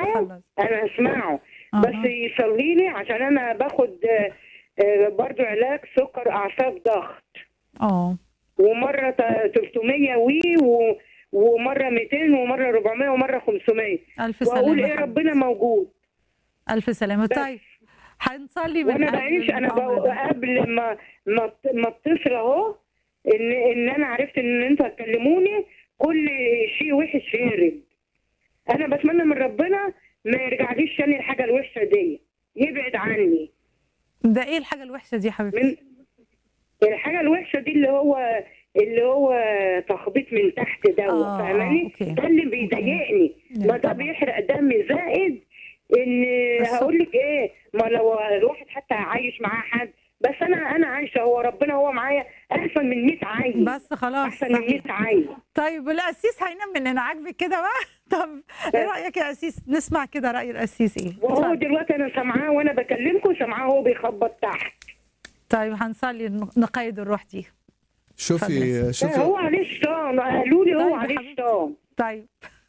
خلص انا اسمعه أها. بس يصلي لي عشان انا باخد آه، آه، برضو علاج سكر اعصاب ضغط اه ومره ت- 300 وي و- ومره 200 ومره 400 ومره 500 الف واقول سلامه ايه حبيبتي. ربنا موجود الف سلامه بس. طيب هنصلي من وانا أجل بعيش انا الأمر ب- ده. قبل ما ما ما اتصل اهو ان ان انا عرفت ان انتوا هتكلموني كل شيء وحش يهرب انا بتمنى من ربنا ما يرجعليش تاني الحاجه الوحشه دي يبعد عني ده ايه الحاجه الوحشه دي يا حبيبتي من الحاجه الوحشه دي اللي هو اللي هو تخبيط من تحت دوت آه، فاهماني أوكي. ده اللي بيضايقني لا، ما ده طبعا. بيحرق دم زائد ان بس- هقول لك ايه ما لو الواحد حتى عايش معاه حد بس انا انا عايشه هو ربنا هو معايا احسن من 100 عيل بس خلاص احسن من 100 صحيح. عيل طيب القسيس هينام مننا عاجبك كده بقى طب ايه رايك يا قسيس نسمع كده راي القسيس ايه وهو اتفضل. دلوقتي انا سامعاه وانا بكلمكم سامعاه هو بيخبط تحت طيب هنصلي نقيد الروح دي شوفي لا، هو شوفي عليه شيطان قالوا لي طيب هو يا عليه حبيبتي. شيطان طيب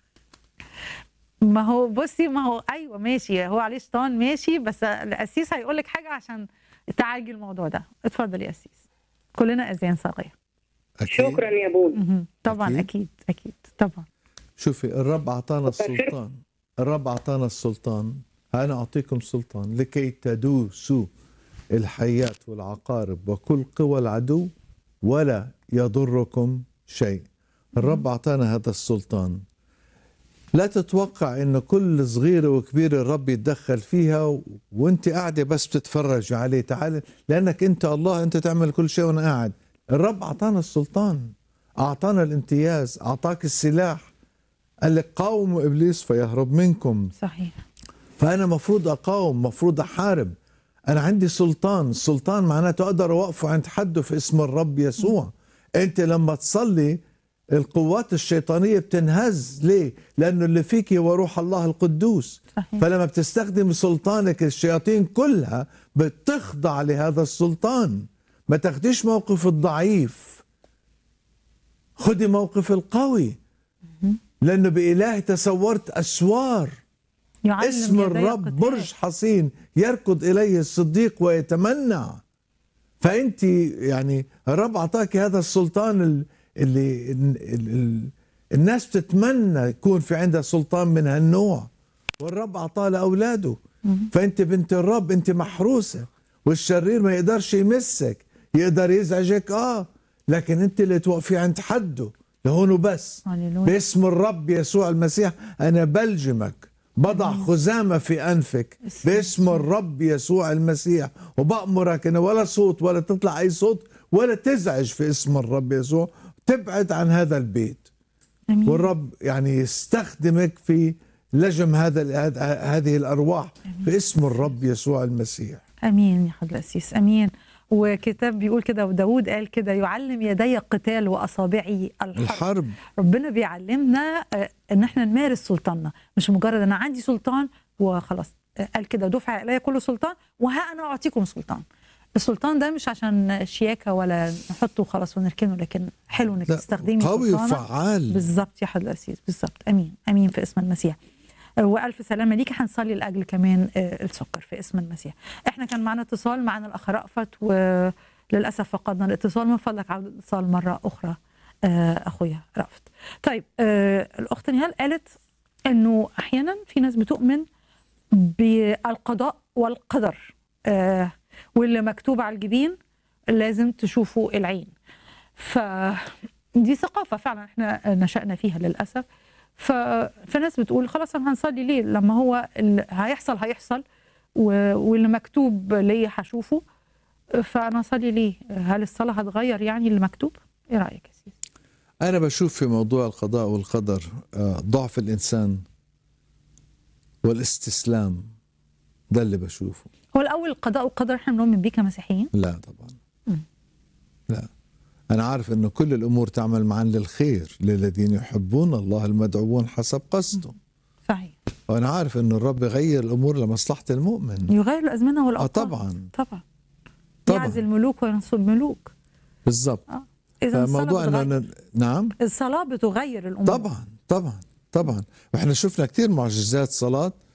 ما هو بصي ما هو ايوه ماشي هو عليه شيطان ماشي بس القسيس هيقول لك حاجه عشان تعالجي الموضوع ده اتفضل يا قسيس كلنا اذان صاغيه أكيد. شكرا يا بونا مهم. طبعا أكيد. اكيد اكيد طبعا شوفي الرب أعطانا السلطان الرب أعطانا السلطان أنا أعطيكم سلطان لكي تدوسوا الحيات والعقارب وكل قوى العدو ولا يضركم شيء الرب أعطانا هذا السلطان لا تتوقع ان كل صغيرة وكبيرة الرب يتدخل فيها و... وانت قاعدة بس بتتفرج عليه تعال لانك انت الله انت تعمل كل شيء وانا قاعد الرب اعطانا السلطان اعطانا الامتياز اعطاك السلاح قال لك قاوموا ابليس فيهرب منكم صحيح فانا مفروض اقاوم مفروض احارب انا عندي سلطان السلطان معناته اقدر اوقفه عند حده في اسم الرب يسوع انت لما تصلي القوات الشيطانية بتنهز ليه؟ لأنه اللي فيك هو روح الله القدوس صحيح. فلما بتستخدم سلطانك الشياطين كلها بتخضع لهذا السلطان ما تاخديش موقف الضعيف خدي موقف القوي لأنه بإله تصورت أسوار يعلم اسم يدي الرب قتال. برج حصين يركض اليه الصديق ويتمنع فانت يعني الرب اعطاك هذا السلطان ال- اللي ال- ال- الناس بتتمنى يكون في عندها سلطان من هالنوع والرب اعطاه لاولاده فانت بنت الرب انت محروسه والشرير ما يقدرش يمسك يقدر يزعجك اه لكن انت اللي توقفي عند حده لهون وبس هللويا. باسم الرب يسوع المسيح انا بلجمك بضع خزامه في انفك اسم باسم الرب يسوع المسيح وبامرك ان ولا صوت ولا تطلع اي صوت ولا تزعج في اسم الرب يسوع تبعد عن هذا البيت امين والرب يعني يستخدمك في لجم هذا هذ- هذه الارواح باسم الرب يسوع المسيح امين يا حضرة القسيس امين وكتاب بيقول كده وداود قال كده يعلم يدي القتال واصابعي الحرب الحرب ربنا بيعلمنا آه، ان احنا نمارس سلطاننا مش مجرد انا عندي سلطان وخلاص آه، قال كده دفع الي كل سلطان وها انا اعطيكم سلطان السلطان ده مش عشان شياكه ولا نحطه وخلاص ونركنه لكن حلو انك لا، تستخدمي قوي سلطانك. وفعال بالظبط يا حضرة القسيس بالظبط امين امين في اسم المسيح آه، والف سلامه ليكي هنصلي لاجل كمان آه، السكر في اسم المسيح احنا كان معنا اتصال معنا الاخ رأفت وللاسف فقدنا الاتصال من فضلك عود الاتصال مره اخرى آه، اخويا رأفت طيب آه، الاخت نهال قالت انه احيانا في ناس بتؤمن بالقضاء والقدر آه، واللي مكتوب على الجبين لازم تشوفوا العين فدي ثقافه فعلا احنا نشأنا فيها للاسف ف... فناس بتقول خلاص انا هنصلي ليه لما هو اللي هيحصل هيحصل و... واللي مكتوب ليا هشوفه فانا اصلي ليه هل الصلاه هتغير يعني اللي مكتوب ايه رايك يا سيدي أنا بشوف في موضوع القضاء والقدر آه، ضعف الإنسان والاستسلام ده اللي بشوفه هو الاول القضاء والقدر احنا بنؤمن بيه كمسيحيين لا طبعا مم. لا أنا عارف أن كل الأمور تعمل معا للخير للذين يحبون الله المدعوون حسب قصده صحيح وأنا عارف أن الرب يغير الأمور لمصلحة المؤمن يغير الازمنه آه والاوقات طبعا طبعا طبعا. يعزل ملوك وينصب ملوك بالضبط اه اذا الصلاه فموضوع بتغير أنه نعم الصلاه بتغير الامور طبعا طبعا طبعا واحنا شفنا كثير معجزات صلاة